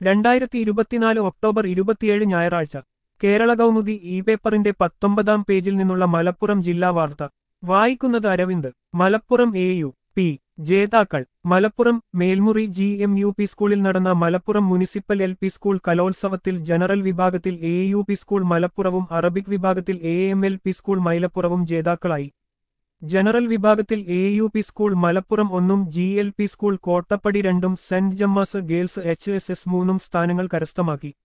രണ്ടായിരത്തി ഇരുപത്തിനാല് ഒക്ടോബർ ഇരുപത്തിയേഴ് ഞായറാഴ്ച കേരള കൗമുദി ഇ പേപ്പറിന്റെ പത്തൊമ്പതാം പേജിൽ നിന്നുള്ള മലപ്പുറം ജില്ലാ വാർത്ത വായിക്കുന്നത് Aravind Malappuram A U P ജേതാക്കൾ Malappuram Melmuri G M U P സ്കൂളിൽ നടന്ന Malappuram municipal L P school കലോത്സവത്തിൽ ജനറൽ വിഭാഗത്തിൽ എ യു പി സ്കൂൾ മലപ്പുറവും അറബിക് വിഭാഗത്തിൽ A M L P school മൈലപ്പുറവും ജേതാക്കളായി ജനറൽ വിഭാഗത്തിൽ A U P school Malappuram ഒന്നും G L P school Kottappadi രണ്ടും Saint Gemma's girls H S S മൂന്നും സ്ഥാനങ്ങൾ കരസ്ഥമാക്കി